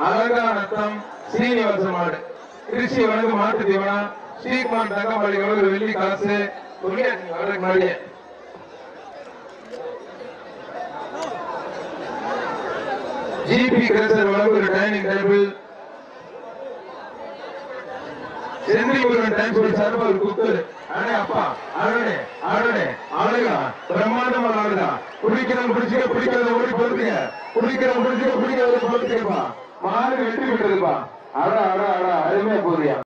அலங்காநத்தம் சீனிவாச மாடு திருச்சி வழங்கும் மாட்டு தீவனம் ஸ்ரீகுமார் தங்கமல்லி ஒரு வெள்ளி காசு சொல்லியாச்சு வர்றதுக்கு முன்னாடியே ஜிபி கிரேசர் வழங்கும் டைனிங் டேபிள் செந்தில்முருகன் டைம் சொல்லி சார்பா ஒரு குக்கர் அடே அப்பா அடடே அடடே அழகா பிரம்மாண்டமா ஆடுதா பிடிக்கிறவன் பிடிச்சிக்க பிடிக்கிறத ஓடி பொறுத்துங்க பிடிக்கிறவன் பிடிச்சிக்க பிடிக்கிறத பொறுத்துக்கப்பா மாடு வெற்றி விட்டுருப்பா அட அட அட அருமையா போறியா